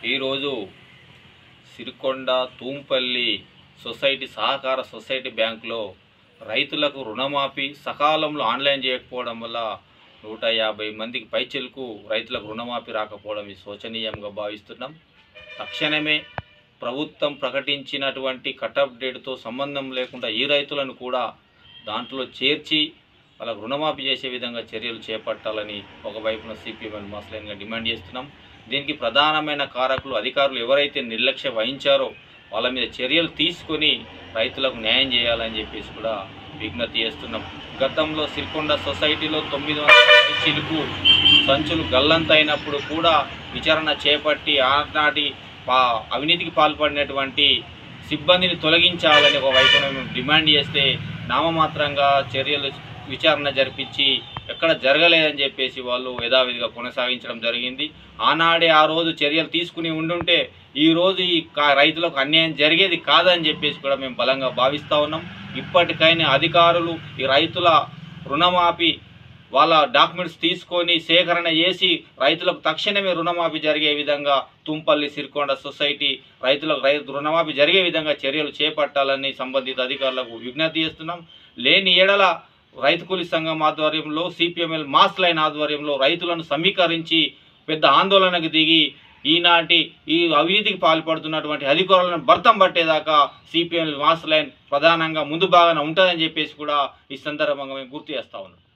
ఈరోజు సిరికొండ తూంపల్లి సొసైటీ సహకార సొసైటీ బ్యాంకులో రైతులకు రుణమాఫీ సకాలంలో ఆన్లైన్ చేయకపోవడం వల్ల నూట యాభై మందికి పైచెలకు రైతులకు రుణమాఫీ రాకపోవడం ఇది శోచనీయంగా భావిస్తున్నాం తక్షణమే ప్రభుత్వం ప్రకటించినటువంటి కటప్ డేట్తో సంబంధం లేకుండా ఈ రైతులను కూడా దాంట్లో చేర్చి వాళ్ళకు రుణమాఫీ చేసే విధంగా చర్యలు చేపట్టాలని ఒకవైపున సిపిఎం మాస్లైన్గా డిమాండ్ చేస్తున్నాం దీనికి ప్రధానమైన కారకులు అధికారులు ఎవరైతే నిర్లక్ష్య వహించారో వాళ్ళ మీద చర్యలు తీసుకొని రైతులకు న్యాయం చేయాలని చెప్పేసి కూడా విజ్ఞప్తి చేస్తున్నాం గతంలో సిరికొండ సొసైటీలో తొమ్మిది వందల చిలుకు సంచులు గల్లంతైనప్పుడు కూడా విచారణ చేపట్టి ఆనాటి పా అవినీతికి పాల్పడినటువంటి సిబ్బందిని తొలగించాలని ఒక వైపున మేము డిమాండ్ చేస్తే నామమాత్రంగా చర్యలు విచారణ జరిపించి ఎక్కడ జరగలేదని చెప్పేసి వాళ్ళు యథావిధిగా కొనసాగించడం జరిగింది ఆనాడే ఆ రోజు చర్యలు తీసుకుని ఉండుంటే ఈ రోజు ఈ కా- రైతులకు అన్యాయం జరిగేది కాదని చెప్పేసి కూడా మేము బలంగా భావిస్తూ ఉన్నాం ఇప్పటికైనా అధికారులు ఈ రైతుల రుణమాఫీ వాళ్ళ డాక్యుమెంట్స్ తీసుకొని సేకరణ చేసి రైతులకు తక్షణమే రుణమాఫీ జరిగే విధంగా తుంపల్లి సిరికొండ సొసైటీ రైతులకు రైతు రుణమాఫీ జరిగే విధంగా చర్యలు చేపట్టాలని సంబంధిత అధికారులకు విజ్ఞప్తి చేస్తున్నాం లేని ఏడల రైతు కూలీ సంఘం ఆధ్వర్యంలో సిపిఎంఎల్ మాస్ లైన్ ఆధ్వర్యంలో రైతులను సమీకరించి పెద్ద ఆందోళనకు దిగి ఈనాటి ఈ అవినీతికి పాల్పడుతున్నటువంటి అధికారులను భర్తం పట్టేదాకా సిపిఎం మాస్ లైన్ ప్రధానంగా ముందు భాగాన ఉంటుందని చెప్పేసి కూడా ఈ సందర్భంగా మేము గుర్తు చేస్తా ఉన్నాం